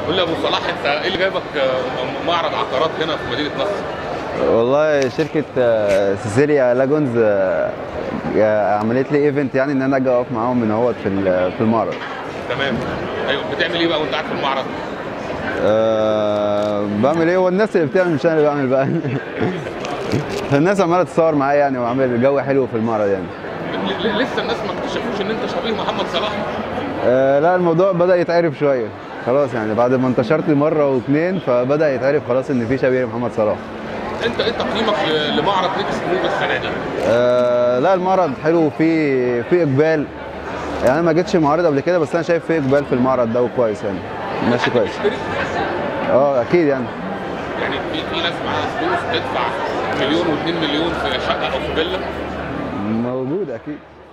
قول لي يا ابو صلاح انت ايه اللي جايبك آه، معرض عقارات هنا في مدينه نصر؟ والله شركة آه، سيسيليا لاجونز آه، آه، عملت لي ايفنت يعني ان انا اجي اقف معاهم من اهوت في ال- في المعرض تمام ايوه بتعمل ايه بقى وانت قاعد في المعرض؟ أه بعمل ايه هو الناس اللي بتعمل مش انا اللي بعمل بقى فالناس عماله تتصور معايا يعني وعامل جو حلو في المعرض يعني ل- ل- لسه الناس ما اكتشفوش ان انت شبيه محمد صلاح أه لا الموضوع بدا يتعرف شويه خلاص يعني بعد ما انتشرت مره واثنين فبدا يتعرف خلاص ان في شبيه محمد صلاح انت ايه تقييمك ل- لمعرض نيكس مود السنه دي؟ أه لا المعرض حلو وفي في اقبال يعني انا ما جيتش معارض قبل كده بس انا شايف في اقبال في المعرض ده وكويس يعني ماشي كويس تشتري؟ اه اكيد يعني يعني في في ناس معاها فلوس تدفع مليون و2 مليون في شقه او في فيلا موجود اكيد